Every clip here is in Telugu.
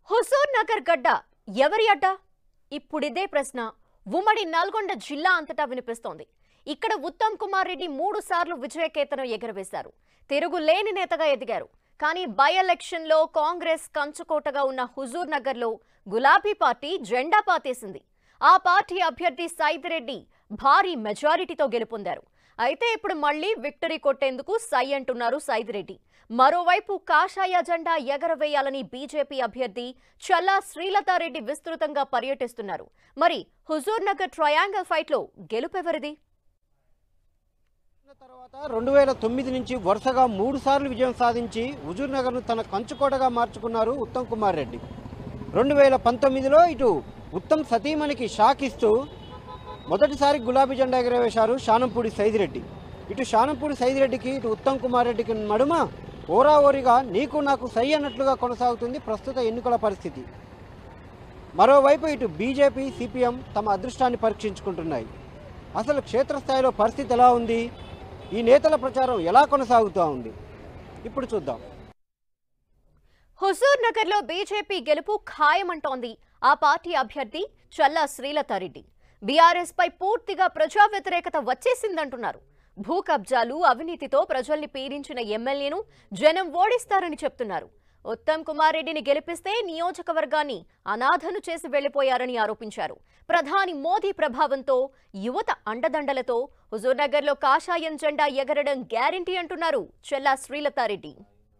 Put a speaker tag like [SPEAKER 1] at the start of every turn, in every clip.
[SPEAKER 1] హుసూర్ నగర్ గడ్డ ఎవరి అడ్డ ఇప్పుడిదే ప్రశ్న ఉమ్మడి నల్గొండ జిల్లా అంతటా వినిపిస్తోంది ఇక్కడ ఉత్తమ్ కుమార్ రెడ్డి మూడు సార్లు విజయకేతనం ఎగరవేశారు తిరుగులేని నేతగా ఎదిగారు కానీ బై ఎలక్షన్లో కాంగ్రెస్ కంచుకోటగా ఉన్న హుజూర్ నగర్లో గులాబీ పార్టీ జెండా పాతేసింది ఆ పార్టీ అభ్యర్థి సైదిరెడ్డి భారీ మెజారిటీతో గెలుపొందారు అయితే ఇప్పుడు మళ్లీ విక్టరీ కొట్టేందుకు సై అంటున్నారు సైదిరెడ్డి మరోవైపు కాషాయ జెండా ఎగరవేయాలని బీజేపీ అభ్యర్థి చల్లా శ్రీలతారెడ్డి విస్తృతంగా పర్యటిస్తున్నారు మరి హుజూర్ నగర్ ట్రయాంగిల్ ఫైట్లో గెలుపెవరిది
[SPEAKER 2] తర్వాత రెండు వేల తొమ్మిది నుంచి వరుసగా మూడు సార్లు విజయం సాధించి హుజూర్ నగర్ను తన కంచుకోటగా మార్చుకున్నారు ఉత్తమ్ కుమార్ రెడ్డి రెండు వేల పంతొమ్మిదిలో ఇటు ఉత్తమ్ సతీమణికి షాక్ ఇస్తూ మొదటిసారి గులాబీ జెండా ఎగరవేశారు షానంపూడి సైదిరెడ్డి ఇటు షానంపూడి సైదిరెడ్డికి ఇటు ఉత్తమ్ కుమార్ రెడ్డికి నడుమ ఓరాఓరిగా నీకు నాకు సై అన్నట్లుగా కొనసాగుతుంది ప్రస్తుత ఎన్నికల పరిస్థితి మరోవైపు ఇటు బీజేపీ సిపిఎం తమ అదృష్టాన్ని పరీక్షించుకుంటున్నాయి అసలు క్షేత్రస్థాయిలో పరిస్థితి ఎలా ఉంది ఈ నేతల ప్రచారం ఎలా కొనసాగుతూ ఉంది ఇప్పుడు చూద్దాం
[SPEAKER 1] హుజూర్ నగర్లో బీజేపీ గెలుపు ఖాయమంటోంది ఆ పార్టీ అభ్యర్థి చల్లా శ్రీలతారెడ్డి బీఆర్ఎస్ పై పూర్తిగా ప్రజా వ్యతిరేకత వచ్చేసిందంటున్నారు భూ కబ్జాలు అవినీతితో ప్రజల్ని పీడించిన ఎమ్మెల్యేను జనం ఓడిస్తారని చెప్తున్నారు ఉత్తమ్ కుమార్ రెడ్డిని గెలిపిస్తే నియోజకవర్గాన్ని అనాథను చేసి వెళ్లిపోయారని ఆరోపించారు ప్రధాని మోదీ ప్రభావంతో యువత అండదండలతో హుజూర్నగర్లో కాషాయం జెండా ఎగరడం గ్యారంటీ అంటున్నారు చెల్లా శ్రీలతారెడ్డి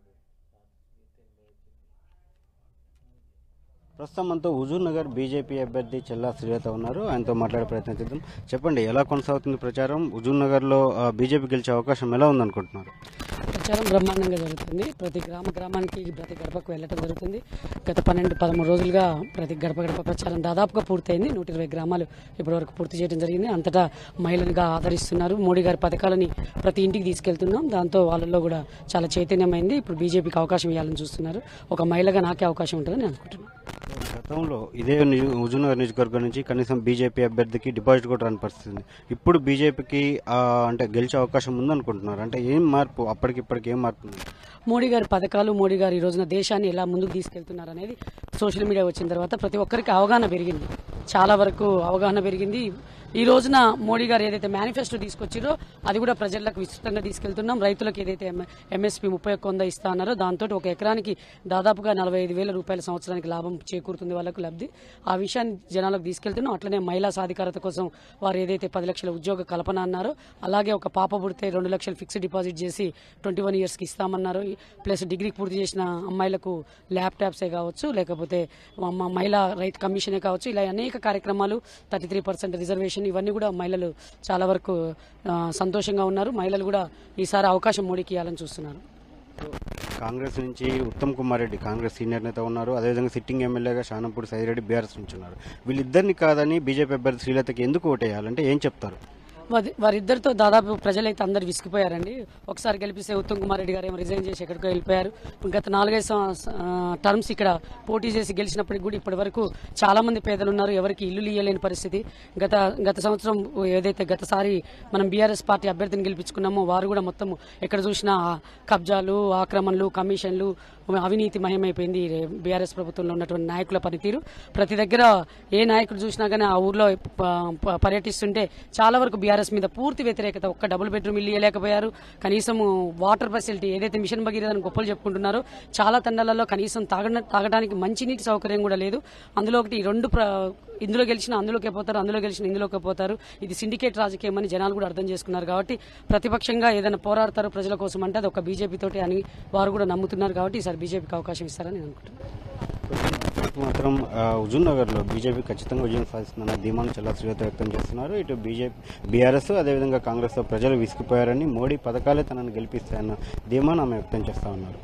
[SPEAKER 2] ప్రస్తుతం మనతో హుజూర్ నగర్ బీజేపీ అభ్యర్థి చెల్లా శ్రీలత ఉన్నారు ఆయనతో మాట్లాడే ప్రయత్నం చేద్దాం చెప్పండి ఎలా కొనసాగుతుంది ప్రచారం హుజూర్ నగర్లో ఆ, బీజేపీ గెలిచే అవకాశం ఎలా ఉందనుకుంటున్నారు
[SPEAKER 3] ప్రచారం బ్రహ్మాండంగా జరుగుతుంది ప్రతి గ్రామ గ్రామానికి ప్రతి గడపకు వెళ్ళటం జరుగుతుంది గత పన్నెండు పదమూడు రోజులుగా ప్రతి గడప గడప ప్రచారం దాదాపుగా పూర్తయింది నూట ఇరవై గ్రామాలు ఇప్పటివరకు పూర్తి చేయడం జరిగింది అంతటా మహిళలుగా ఆదరిస్తున్నారు మోడీ గారి పథకాలని ప్రతి ఇంటికి తీసుకెళ్తున్నాం దాంతో వాళ్ళల్లో కూడా చాలా చైతన్యమైంది ఇప్పుడు బీజేపీకి అవకాశం ఇవ్వాలని చూస్తున్నారు ఒక మహిళగా నాకే అవకాశం ఉంటుందని నేను అనుకుంటున్నాను
[SPEAKER 2] గతంలో ఇదే నియో- హుజూర్ నగర్ నియోజకవర్గం నుంచి కనీసం బీజేపీ అభ్యర్థికి డిపాజిట్ కూడా రాని పరిస్థితి ఉంది ఇప్పుడు బీజేపీకి ఆ, అంటే గెలిచే అవకాశం ఉందనుకుంటున్నారు అంటే ఏం మార్పు అప్పటికిప్పటికి ఏం మార్పు ఉంది?
[SPEAKER 3] మోడీ గారి పథకాలు మోడీ గారు ఈ రోజున దేశాన్ని ఎలా ముందుకు తీసుకెళ్తున్నారు అనేది సోషల్ మీడియా వచ్చిన తర్వాత ప్రతి ఒక్కరికి అవగాహన పెరిగింది చాలా వరకు అవగాహన పెరిగింది ఈ రోజున మోడీ గారు ఏదైతే మేనిఫెస్టో తీసుకొచ్చారో అది కూడా ప్రజలకు విస్తృతంగా తీసుకెళ్తున్నాం రైతులకు ఏదైతే ఎంఎస్పీ ముప్పై ఒక్క వంద ఇస్తా అన్నారో దాంతో ఒక ఎకరానికి దాదాపుగా నలభై ఐదు వేల రూపాయల సంవత్సరానికి లాభం చేకూరుతుంది వాళ్ళకు లబ్ధి ఆ విషయాన్ని జనాలకు తీసుకెళ్తున్నాం అట్లనే మహిళా సాధికారత కోసం వారు ఏదైతే పది లక్షల ఉద్యోగ కల్పన అన్నారో అలాగే ఒక పాప పుడితే రెండు లక్షలు ఫిక్స్డ్ డిపాజిట్ చేసి ట్వంటీ వన్ ఇయర్స్కి ఇస్తామన్నారు ప్లస్ డిగ్రీ పూర్తి చేసిన అమ్మాయిలకు ల్యాప్టాప్సే కావచ్చు లేకపోతే మ- మహిళా రైతు కమిషనే కావచ్చు ఇలా అనేక కార్యక్రమాలు థర్టీ త్రీ పర్సెంట్ రిజర్వేషన్ ఇవన్నీ కూడా మహిళలు చాలా వరకు ఆ, సంతోషంగా ఉన్నారు మహిళలు కూడా ఈసారి అవకాశం మోడీకి ఇవ్వాలని చూస్తున్నారు
[SPEAKER 2] కాంగ్రెస్ నుంచి ఉత్తమ్ కుమార్ రెడ్డి కాంగ్రెస్ సీనియర్ నేత ఉన్నారు అదేవిధంగా సిట్టింగ్ ఎమ్మెల్యేగా షానంపూడి సైదిరెడ్డి బీఆర్ఎస్ నుంచి ఉన్నారు వీళ్ళిద్దరిని కాదని బీజేపీ అభ్యర్థి శ్రీలతకి ఎందుకు ఓటేయాలంటే ఏం చెప్తారు
[SPEAKER 3] వారి- వారిద్దరితో దాదాపు ప్రజలైతే అందరు విసిగిపోయారండి ఒకసారి గెలిపిస్తే ఉత్తమ్ కుమార్ రెడ్డి గారు ఏమో రిజైన్ చేసి ఎక్కడికో వెళ్ళిపోయారు గత నాలుగైదు సం- ఆ, టర్మ్స్ ఇక్కడ పోటీ చేసి గెలిచినప్పటికి కూడా ఇప్పటి వరకు చాలా మంది పేదలు ఉన్నారు ఎవరికి ఇల్లు ఇయ్యలేని పరిస్థితి గత గత సంవత్సరం ఏదైతే గతసారి మనం బీఆర్ఎస్ పార్టీ అభ్యర్థిని గెలిపించుకున్నామో వారు కూడా మొత్తం ఎక్కడ చూసినా కబ్జాలు ఆక్రమణలు కమిషన్లు అవినీతి మయమైపోయింది బీఆర్ఎస్ ప్రభుత్వంలో ఉన్నటువంటి నాయకుల పనితీరు ప్రతి దగ్గర ఏ నాయకుడు చూసినా కానీ ఆ ఊర్లో ప- ప- పర్యటిస్తుంటే చాలా వరకు బీఆర్ఎస్ మీద పూర్తి వ్యతిరేకత ఒక్క డబుల్ బెడ్రూమ్ ఇల్లు ఇవ్వలేకపోయారు కనీసం వాటర్ ఫెసిలిటీ ఏదైతే మిషన్ భగీరథని గొప్పలు చెప్పుకుంటున్నారో చాలా తండాలలో కనీసం తాగ తాగడానికి మంచినీటి సౌకర్యం కూడా లేదు అందులో ఒకటి ఈ రెండు ప్ర- ఇందులో గెలిచిన అందులోకే పోతారు అందులో గెలిచిన ఇందులోకే పోతారు ఇది సిండికేట్ రాజకీయం అని జనాలు కూడా అర్థం చేసుకున్నారు కాబట్టి ప్రతిపక్షంగా ఏదైనా పోరాడతారు ప్రజల కోసం అంటే అది ఒక బీజేపీ తోటి అని వారు కూడా నమ్ముతున్నారు కాబట్టి ఈసారి బీజేపీకి అవకాశం ఇస్తారని నేను అనుకుంటున్నాను
[SPEAKER 2] ఇప్పుడు మాత్రం ఆ, హుజూర్ నగర్లో బీజేపీ ఖచ్చితంగా విజయం సాధిస్తుందన్న ధీమాను చాలా శ్రీలత వ్యక్తం చేస్తున్నారు ఇటు బీజేపీ బీఆర్ఎస్ అదేవిధంగా కాంగ్రెస్తో ప్రజలు విసిగిపోయారని మోడీ పథకాలే తనను గెలిపిస్తాయన్న ధీమాను ఆమె వ్యక్తం చేస్తా ఉన్నారు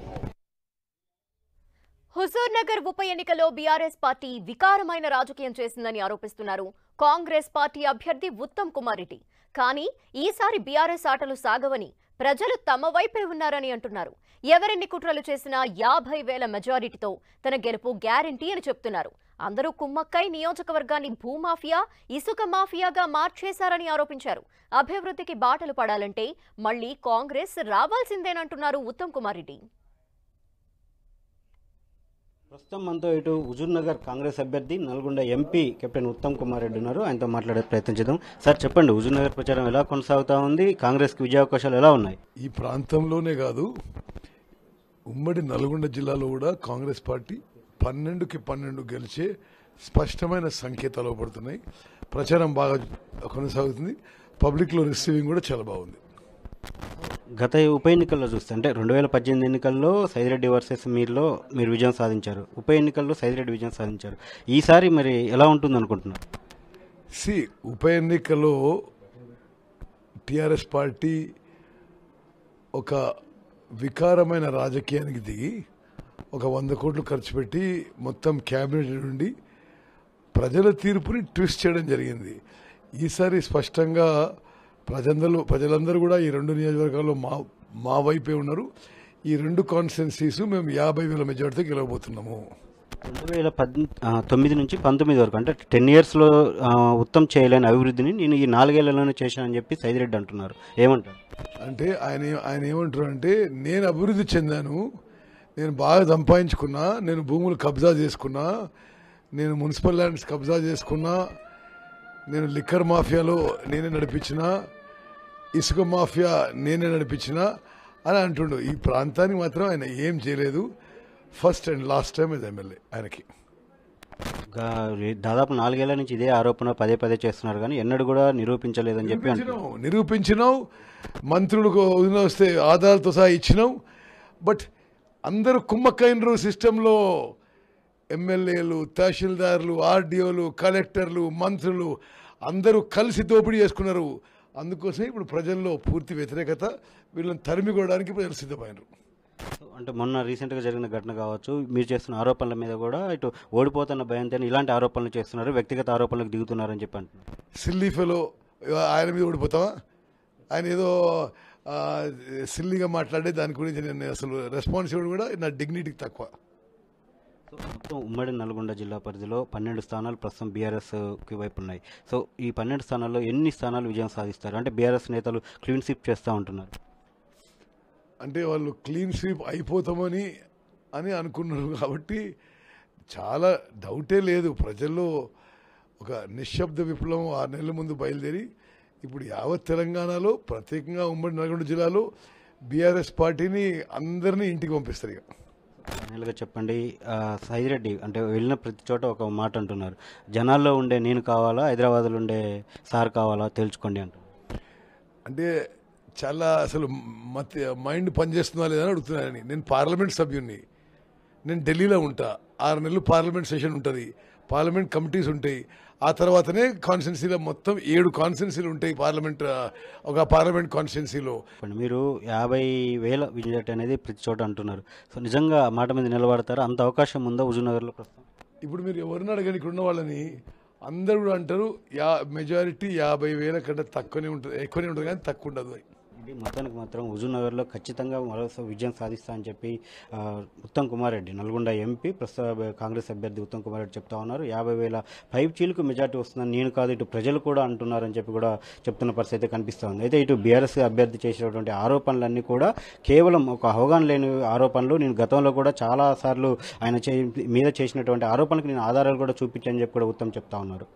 [SPEAKER 1] హుజూర్ నగర్ ఉప ఎన్నికలో బీఆర్ఎస్ పార్టీ వికారమైన రాజకీయం చేసిందని ఆరోపిస్తున్నారు కాంగ్రెస్ పార్టీ అభ్యర్థి ఉత్తమ్ కుమార్ రెడ్డి కానీ ఈసారి బీఆర్ఎస్ ఆటలు సాగవని ప్రజలు తమ వైపే ఉన్నారని అంటున్నారు ఎవరెన్ని కుట్రలు చేసినా యాభై వేల మెజారిటీతో తన గెలుపు గ్యారంటీ అని చెప్తున్నారు అందరూ కుమ్మక్కై నియోజకవర్గాన్ని భూమాఫియా ఇసుక మాఫియాగా మార్చేశారని ఆరోపించారు అభివృద్ధికి బాటలు పడాలంటే మళ్లీ కాంగ్రెస్ రావాల్సిందేనంటున్నారు ఉత్తమ్ కుమార్ రెడ్డి
[SPEAKER 2] ప్రస్తుతం మనతో ఇటు హుజూర్ నగర్ కాంగ్రెస్ అభ్యర్థి నల్గొండ ఎంపీ కెప్టెన్ ఉత్తమ్ కుమార్ రెడ్డి ఉన్నారు ఆయనతో మాట్లాడే ప్రయత్నం చేద్దాం సార్ చెప్పండి హుజూర్ నగర్ ప్రచారం ఎలా కొనసాగుతా ఉంది కాంగ్రెస్కి విజయావకాశాలు ఎలా ఉన్నాయి
[SPEAKER 4] ఈ ప్రాంతంలోనే కాదు ఉమ్మడి నల్గొండ జిల్లాలో కూడా కాంగ్రెస్ పార్టీ పన్నెండుకి పన్నెండు గెలిచే స్పష్టమైన సంకేతాలు పడుతున్నాయి ప్రచారం బాగా కొనసాగుతుంది పబ్లిక్లో రిసీవింగ్ కూడా చాలా బాగుంది
[SPEAKER 2] గత ఉప ఎన్నికల్లో చూస్తే అంటే రెండు వేల పద్దెనిమిది ఎన్నికల్లో సైదిరెడ్డి వర్సెస్ మీరులో మీరు విజయం సాధించారు ఉప ఎన్నికల్లో సైదిరెడ్డి విజయం సాధించారు ఈసారి మరి ఎలా ఉంటుంది అనుకుంటున్నారు
[SPEAKER 4] సి ఉప ఎన్నికలో టిఆర్ఎస్ పార్టీ ఒక వికారమైన రాజకీయానికి దిగి ఒక వంద కోట్లు ఖర్చు పెట్టి మొత్తం క్యాబినెట్ నుండి ప్రజల తీర్పుని ట్విస్ట్ చేయడం జరిగింది ఈసారి స్పష్టంగా ప్రజందరూ ప్రజలందరూ కూడా ఈ రెండు నియోజకవర్గాల్లో మా మా వైపే ఉన్నారు ఈ రెండు కాన్స్టిట్యున్సీస్ మేము యాభై వేల మెజార్టీతో గెలవబోతున్నాము
[SPEAKER 2] రెండు వేల పద్ ఆ, తొమ్మిది నుంచి పంతొమ్మిది వరకు అంటే టెన్ ఇయర్స్లో ఉత్తమ్ చేయలేని అభివృద్ధిని నేను ఈ నాలుగేళ్లలోనే చేశానని చెప్పి సైదిరెడ్డి అంటున్నారు ఏమంటారు
[SPEAKER 4] అంటే ఆయన ఏ- ఆయన ఏమంటారు అంటే నేను అభివృద్ధి చెందాను నేను బాగా సంపాదించుకున్నా నేను భూములు కబ్జా చేసుకున్నా నేను మున్సిపల్ ల్యాండ్స్ కబ్జా చేసుకున్నా నేను లిక్కర్ మాఫియాలో నేనే నడిపించిన ఇసుక మాఫియా నేనే నడిపించిన అని అంటుండు ఈ ప్రాంతానికి మాత్రం ఆయన ఏం చేయలేదు ఫస్ట్ అండ్ లాస్ట్ టైం ఇది ఎమ్మెల్యే ఆయనకి
[SPEAKER 2] గా- దాదాపు నాలుగేళ్ల నుంచి ఇదే ఆరోపణ పదే పదే చేస్తున్నారు కానీ ఎన్నడూ కూడా నిరూపించలేదని చెప్పి అంటున్నారు
[SPEAKER 4] నిరూపించినావు నిరూపించినావు మంత్రులకు వదిన వస్తే ఆధారాలతో సహా ఇచ్చినావు బట్ అందరూ కుమ్మక్కైనరు సిస్టంలో ఎమ్మెల్యేలు తహసీల్దార్లు ఆర్డీఓలు కలెక్టర్లు మంత్రులు అందరూ కలిసి దోపిడీ చేసుకున్నారు అందుకోసం ఇప్పుడు ప్రజల్లో పూర్తి వ్యతిరేకత వీళ్ళని తరిమికోవడానికి ప్రజలు సిద్ధమైనరు
[SPEAKER 2] అంటే మొన్న రీసెంట్గా జరిగిన ఘటన కావచ్చు మీరు చేస్తున్న ఆరోపణల మీద కూడా ఇటు ఓడిపోతున్న భయంతో ఇలాంటి ఆరోపణలు చేస్తున్నారు వ్యక్తిగత ఆరోపణలకు దిగుతున్నారని చెప్పి అంటున్నారు
[SPEAKER 4] సిల్లీ ఫెలో ఆయన మీద ఓడిపోతావా ఆయన ఏదో ఆ, సిల్లీగా మాట్లాడే దాని గురించి నేను అసలు రెస్పాన్సిబిలిటీ కూడా నా డిగ్నిటీకి తక్కువ
[SPEAKER 2] సో మొత్తం ఉమ్మడి నల్గొండ జిల్లా పరిధిలో పన్నెండు స్థానాలు ప్రస్తుతం బీఆర్ఎస్కి వైపు ఉన్నాయి సో ఈ పన్నెండు స్థానాల్లో ఎన్ని స్థానాలు విజయం సాధిస్తారు అంటే బీఆర్ఎస్ నేతలు క్లీన్ స్వీప్ చేస్తూ ఉంటున్నారు
[SPEAKER 4] అంటే వాళ్ళు క్లీన్ స్వీప్ అయిపోతామని అని అనుకున్నారు కాబట్టి చాలా డౌటే లేదు ప్రజల్లో ఒక నిశ్శబ్ద విప్లవం ఆరు నెలల ముందు బయలుదేరి ఇప్పుడు యావత్ తెలంగాణలో ప్రత్యేకంగా ఉమ్మడి నల్గొండ జిల్లాలో బీఆర్ఎస్ పార్టీని అందరినీ ఇంటికి పంపిస్తారు ఇక
[SPEAKER 2] ఫైనల్గా చెప్పండి ఆ, సైదిరెడ్డి అంటే వెళ్ళిన ప్రతి చోట ఒక మాట అంటున్నారు జనాల్లో ఉండే నేను కావాలా హైదరాబాద్లో ఉండే సార్ కావాలా తేల్చుకోండి అంటున్నారు
[SPEAKER 4] అంటే చాలా అసలు మతి మైండ్ పనిచేస్తుందా లేదా అని అడుగుతున్నానని నేను పార్లమెంట్ సభ్యుడిని నేను ఢిల్లీలో ఉంటా ఆరు నెలలు పార్లమెంట్ సెషన్ ఉంటుంది పార్లమెంట్ కమిటీస్ ఉంటాయి ఆ తర్వాతనే కాన్స్టిట్యున్సీలో మొత్తం ఏడు కాన్స్టిట్యున్సీలు ఉంటాయి పార్లమెంట్ ఆ, ఒక పార్లమెంట్ కాన్స్టిట్యున్సీలో
[SPEAKER 2] చెప్పండి మీరు యాభై వేల విజయట్ అనేది ప్రతి చోట అంటున్నారు సో నిజంగా ఆ మాట మీద నిలబడతారా అంత అవకాశం ఉందా హుజూర్నగర్లో ప్రస్తుతం
[SPEAKER 4] ఇప్పుడు మీరు ఎవరిని అడగని ఇక్కడ ఉన్న వాళ్ళని అందరూ కూడా అంటారు యా మెజారిటీ యాభై వేల కంటే తక్కువనే ఉంటుంది ఎక్కువనే ఉంటుంది కానీ తక్కువ ఉండదు అని
[SPEAKER 2] ఇది మొత్తానికి మాత్రం హుజూర్నగర్లో ఖచ్చితంగా మరోసారి విజయం సాధిస్తా అని చెప్పి ఆ, ఉత్తమ్ కుమార్ రెడ్డి నల్గొండ ఎంపీ ప్రస్తుత కాంగ్రెస్ అభ్యర్థి ఉత్తమ్ కుమార్ రెడ్డి చెప్తా ఉన్నారు యాభై వేల పైప్ చీలకు మెజార్టీ వస్తుందని నేను కాదు ఇటు ప్రజలు కూడా అంటున్నారని చెప్పి కూడా చెప్తున్న పరిస్థితి అయితే కనిపిస్తూ ఉంది అయితే ఇటు బీఆర్ఎస్ అభ్యర్థి చేసినటువంటి ఆరోపణలన్నీ కూడా కేవలం ఒక అవగాహన లేని ఆరోపణలు నేను గతంలో కూడా చాలా సార్లు ఆయన చే మీద చేసినటువంటి ఆరోపణలకు నేను ఆధారాలు కూడా చూపించని చెప్పి కూడా ఉత్తమ్ చెప్తా ఉన్నారు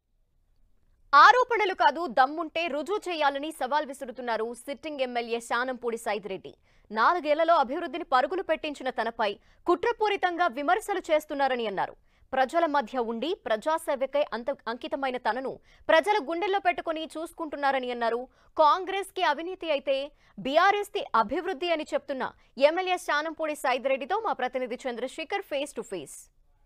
[SPEAKER 1] ఆరోపణలు కాదు దమ్ముంటే రుజువు చేయాలని సవాల్ విసురుతున్నారు సిట్టింగ్ ఎమ్మెల్యే శానంపూడి సైదిరెడ్డి నాలుగేళ్లలో అభివృద్ధిని పరుగులు పెట్టించిన తనపై కుట్రపూరితంగా విమర్శలు చేస్తున్నారని అన్నారు ప్రజల మధ్య ఉండి ప్రజాసేవకై అంత అంకితమైన తనను ప్రజల గుండెల్లో పెట్టుకుని చూసుకుంటున్నారని అన్నారు కాంగ్రెస్ కి అవినీతి అయితే బీఆర్ఎస్ ది అభివృద్ధి అని చెప్తున్న ఎమ్మెల్యే శానంపూడి సైదిరెడ్డితో మా ప్రతినిధి Chandrasekhar face to face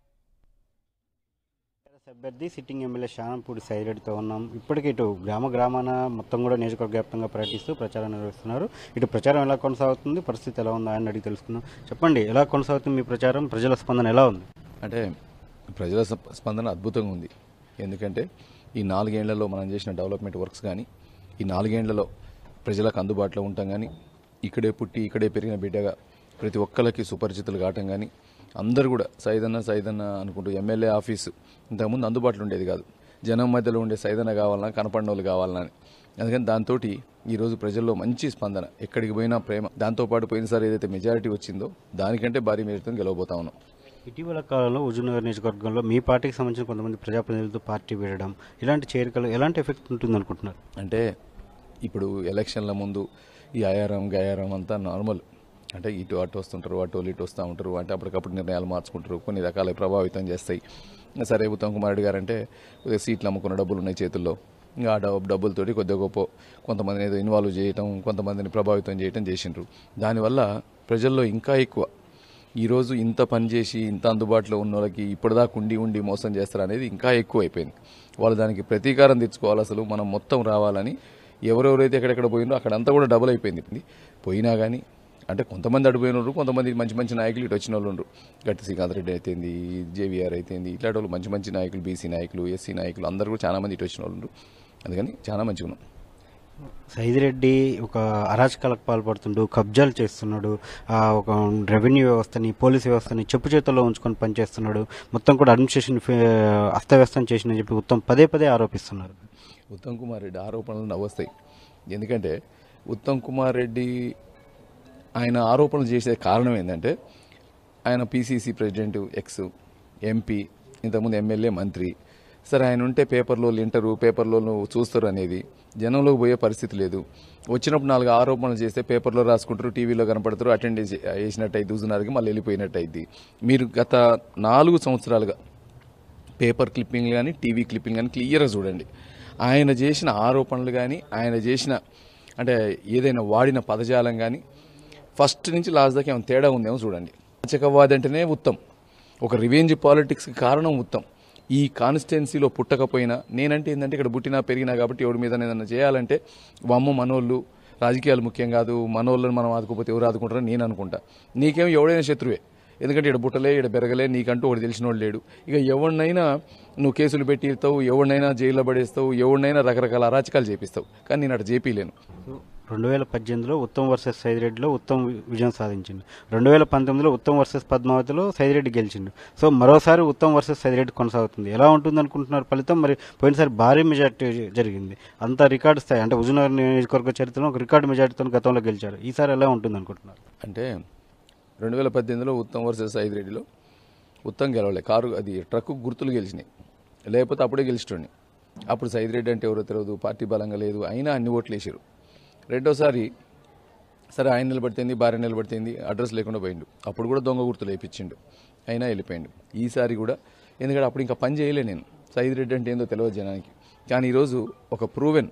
[SPEAKER 2] TRS అభ్యర్థి సిట్టింగ్ ఎమ్మెల్యే శానంపూడి సైరెడ్డితో ఉన్నాం ఇప్పటికి ఇటు గ్రామ గ్రామాన మొత్తం కూడా నియోజకవర్గ వ్యాప్తంగా పర్యటిస్తూ ప్రచారం నిర్వహిస్తున్నారు ఇటు ప్రచారం ఎలా కొనసాగుతుంది పరిస్థితి ఎలా ఉంది ఆయన అడిగి తెలుసుకుందాం చెప్పండి ఎలా కొనసాగుతుంది మీ ప్రచారం ప్రజల స్పందన ఎలా ఉంది
[SPEAKER 5] అంటే ప్రజల స్ప- స్పందన అద్భుతంగా ఉంది ఎందుకంటే ఈ నాలుగేళ్లలో మనం చేసిన డెవలప్మెంట్ వర్క్స్ కానీ ఈ నాలుగేళ్లలో ప్రజలకు అందుబాటులో ఉంటాం కానీ ఇక్కడే పుట్టి ఇక్కడే పెరిగిన బిడ్డగా ప్రతి ఒక్కరికి సుపరిచితులు కావటం కానీ అందరూ కూడా సైదన్న సైదన్న అనుకుంటూ ఎమ్మెల్యే ఆఫీసు ఇంతకుముందు అందుబాటులో ఉండేది కాదు జనం మధ్యలో ఉండే సైదన్న కావాలన్నా కనపడిన వాళ్ళు కావాలన్నా అని అందుకని దాంతో ఈరోజు ప్రజల్లో మంచి స్పందన ఎక్కడికి పోయినా ప్రేమ దాంతోపాటు పోయినసారి ఏదైతే మెజారిటీ వచ్చిందో దానికంటే భారీ మెజారిటీతో గెలవబోతా ఉన్నాం
[SPEAKER 6] ఇటీవల కాలంలో హుజూర్నగర్ నియోజకవర్గంలో మీ పార్టీకి సంబంధించిన కొంతమంది ప్రజాప్రతినిధులతో పార్టీ వీడడం ఇలాంటి చేరికలు ఎలాంటి ఎఫెక్ట్ ఉంటుంది అనుకుంటున్నారు
[SPEAKER 5] అంటే ఇప్పుడు ఎలక్షన్ల ముందు ఈ అయారం గయారం అంతా నార్మల్ అంటే ఇటు అటు వస్తుంటారు అటు వాళ్ళు ఇటు వస్తూ ఉంటారు అంటే అప్పటికప్పుడు నిర్ణయాలు మార్చుకుంటారు కొన్ని రకాల ప్రభావితం చేస్తాయి సరే ఉత్తమ్ కుమార్ రెడ్డి గారు అంటే కొద్దిగా సీట్లు అమ్ముకున్న డబ్బులు ఉన్నాయి చేతుల్లో ఇంకా ఆ డబ్బు డబ్బులతోటి కొద్దిగా గొప్ప కొంతమందిని ఏదో ఇన్వాల్వ్ చేయటం కొంతమందిని ప్రభావితం చేయటం చేసిండ్రు దానివల్ల ప్రజల్లో ఇంకా ఎక్కువ ఈరోజు ఇంత పని చేసి ఇంత అందుబాటులో ఉన్న వాళ్ళకి ఇప్పటిదాకా ఉండి ఉండి మోసం చేస్తారు అనేది ఇంకా ఎక్కువ అయిపోయింది వాళ్ళు దానికి ప్రతీకారం తెచ్చుకోవాలి అసలు మనం మొత్తం రావాలని ఎవరెవరైతే ఎక్కడెక్కడ పోయినో అక్కడంతా కూడా డబుల్ అయిపోయింది పోయినా కానీ అంటే కొంతమంది అడిపోయిన వాళ్ళు కొంతమంది మంచి మంచి నాయకులు ఇటు వచ్చిన వాళ్ళు ఉన్నారు గట్టి శ్రీకాంత్ రెడ్డి అయితేంది జేవీఆర్ అయితేంది ఇట్లాంటి వాళ్ళు మంచి మంచి నాయకులు బీసీ నాయకులు ఎస్సీ నాయకులు అందరూ కూడా చాలా మంది ఇటు వచ్చిన వాళ్ళు ఉన్నారు అందుకని చాలా మంచిగా ఉన్నాం
[SPEAKER 6] సైదిరెడ్డి ఒక అరాచకాలకు పాల్పడుతుండు కబ్జాలు చేస్తున్నాడు ఆ ఒక రెవెన్యూ వ్యవస్థని పోలీస్ వ్యవస్థని చెప్పు చేతుల్లో ఉంచుకొని పనిచేస్తున్నాడు మొత్తం కూడా అడ్మినిస్ట్రేషన్ ఫే- అస్తవ్యస్తం చేసిందని చెప్పి ఉత్తమ్ పదే పదే ఆరోపిస్తున్నారు
[SPEAKER 5] ఉత్తమ్ కుమార్ రెడ్డి ఆరోపణలు నవ్వొస్తాయి ఎందుకంటే ఉత్తమ్ కుమార్ రెడ్డి ఆయన ఆరోపణలు చేసే కారణం ఏంటంటే ఆయన పీసీసీ ప్రెసిడెంట్ ఎక్స్ ఎంపీ ఇంతకుముందు ఎమ్మెల్యే మంత్రి సరే ఆయన ఉంటే పేపర్లో వింటారు పేపర్లో చూస్తారు అనేది జనంలోకి పోయే పరిస్థితి లేదు వచ్చినప్పుడు నాలుగు ఆరోపణలు చేస్తే పేపర్లో రాసుకుంటారు టీవీలో కనపడతారు అటెండ్ చేసి వేసినట్టు అయితే దూజునారుగా మళ్ళీ వెళ్ళిపోయినట్టు అయింది మీరు గత నాలుగు సంవత్సరాలుగా పేపర్ క్లిప్పింగ్ కానీ టీవీ క్లిప్పింగ్ కానీ క్లియర్గా చూడండి ఆయన చేసిన ఆరోపణలు కానీ ఆయన చేసిన అంటే ఏదైనా వాడిన పదజాలం కానీ ఫస్ట్ నుంచి లాస్ట్ దాకా ఏమైనా తేడా ఉందేమో చూడండి అరాచకవాది అంటేనే ఉత్తమ్ ఒక రివెంజ్ పాలిటిక్స్కి కారణం ఉత్తమ్ ఈ కాన్స్టిట్యున్సీలో పుట్టకపోయినా నేనంటే ఏంటంటే ఇక్కడ పుట్టినా పెరిగినా కాబట్టి ఎవరి మీద ఏదైనా చేయాలంటే వమ్మ మనోళ్ళు రాజకీయాలు ముఖ్యం కాదు మనోళ్ళని మనం ఆదుకోపోతే ఎవరు ఆదుకుంటారని నేను అనుకుంటా నీకేం ఎవడైనా శత్రువే ఎందుకంటే ఇక్కడ బుట్టలే ఇక్కడ బెరగలే నీకంటూ ఒకటి తెలిసినోడు లేడు ఇక ఎవరినైనా నువ్వు కేసులు పెట్టిస్తావు ఎవరినైనా జైల్లో పడేస్తావు ఎవరినైనా రకరకాల అరాచకాలు చేపిస్తావు కానీ నేను అటు చేపిలేను
[SPEAKER 6] రెండు వేల పద్దెనిమిదిలో ఉత్తమ్ వర్సెస్ సైదిరెడ్డిలో ఉత్తమ్ విజయం సాధించిండు రెండు వేల పంతొమ్మిదిలో ఉత్తమ్ వర్సెస్ పద్మావతిలో సైదిరెడ్డి గెలిచిండు సో మరోసారి ఉత్తమ్ వర్సెస్ సైదిరెడ్డి కొనసాగుతుంది ఎలా ఉంటుంది అనుకుంటున్నారు ఫలితం మరి పోయినసారి భారీ మెజార్టీ జరిగింది అంత రికార్డు స్థాయి అంటే హుజూర్నగర్ నియోజకవర్గ చరిత్రలో ఒక రికార్డు మెజార్టీతో గతంలో గెలిచారు ఈసారి ఎలా ఉంటుంది అనుకుంటున్నారు
[SPEAKER 5] అంటే రెండు వేల పద్దెనిమిదిలో ఉత్తమ్ వర్సెస్ ఐదిరెడ్డిలో ఉత్తమ్ గెలవలే కారు అది ట్రక్ గుర్తులు గెలిచినాయి లేకపోతే అప్పుడే గెలిచిటోండి అప్పుడు సైదిరెడ్డి అంటే ఎవరో తెలియదు పార్టీ బలంగా లేదు అయినా అన్ని ఓట్లు వేసారు రెండోసారి సరే ఆయన నిలబడితేంది భార్య నిలబడితేంది అడ్రస్ లేకుండా పోయిండు అప్పుడు కూడా దొంగ గుర్తులు వేయించిండు అయినా వెళ్ళిపోయిండు ఈసారి కూడా ఎందుకంటే అప్పుడు ఇంకా పని చేయలే నేను సైదిరెడ్డి అంటే ఏందో తెలియదు జనానికి కానీ ఈరోజు ఒక ప్రూవెన్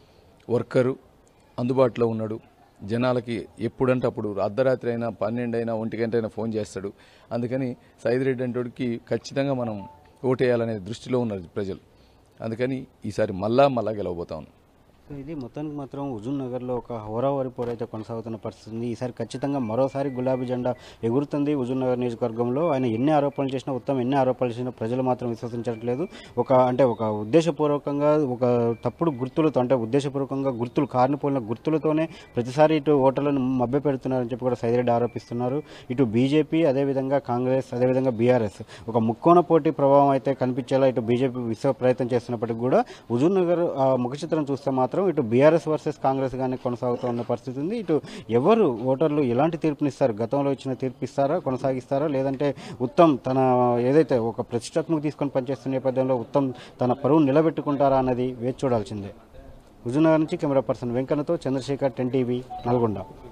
[SPEAKER 5] వర్కరు అందుబాటులో ఉన్నాడు జనాలకి ఎప్పుడంటే అప్పుడు అర్ధరాత్రి అయినా పన్నెండు అయినా ఒంటి గంట అయినా ఫోన్ చేస్తాడు అందుకని సైదిరెడ్డి అంటోడికి ఖచ్చితంగా మనం ఓటేయాలనే దృష్టిలో ఉన్నారు ప్రజలు అందుకని ఈసారి మళ్ళా మళ్ళా గెలవబోతా ఉన్నాం
[SPEAKER 6] సో ఇది మొత్తానికి మాత్రం హుజూర్ నగర్లో ఒక హోరావరి పోరు అయితే కొనసాగుతున్న పరిస్థితి ఉంది ఈసారి ఖచ్చితంగా మరోసారి గులాబీ జెండా ఎగురుతుంది హుజూర్ నగర్ నియోజకవర్గంలో ఆయన ఎన్ని ఆరోపణలు చేసినా ఉత్తమ్ ఎన్ని ఆరోపణలు చేసినా ప్రజలు మాత్రం విశ్వసించట్లేదు ఒక అంటే ఒక ఉద్దేశపూర్వకంగా ఒక తప్పుడు గుర్తులతో అంటే ఉద్దేశపూర్వకంగా గుర్తులు కారిపోలిన గుర్తులతోనే ప్రతిసారి ఇటు ఓటర్లను మభ్య పెడుతున్నారని చెప్పి కూడా సైదిరెడ్డి ఆరోపిస్తున్నారు ఇటు బీజేపీ అదేవిధంగా కాంగ్రెస్ అదేవిధంగా బీఆర్ఎస్ ఒక ముక్కోణ పోటీ ప్రభావం అయితే కనిపించేలా ఇటు బీజేపీ విశ్వ ప్రయత్నం చేస్తున్నప్పటికీ కూడా హుజూర్ నగర్ ఆ, ముఖ చిత్రం చూస్తే మాత్రం ఇటు బీఆర్ఎస్ వర్సెస్ కాంగ్రెస్ గానే కొనసాగుతూ ఉన్న పరిస్థితి ఉంది ఇటు ఎవరు ఓటర్లు ఎలాంటి తీర్పునిస్తారు గతంలో ఇచ్చిన తీర్పు ఇస్తారా కొనసాగిస్తారా లేదంటే ఉత్తమ్ తన ఏదైతే ఒక ప్రతిష్టాత్మక తీసుకొని పనిచేస్తున్న నేపథ్యంలో ఉత్తమ్ తన పరువు నిలబెట్టుకుంటారా అన్నది వేచి చూడాల్సిందే హుజూర్నగర్ నుంచి కెమెరా పర్సన్ వెంకన్నతో చంద్రశేఖర్ టెన్ టీవీ నల్గొండ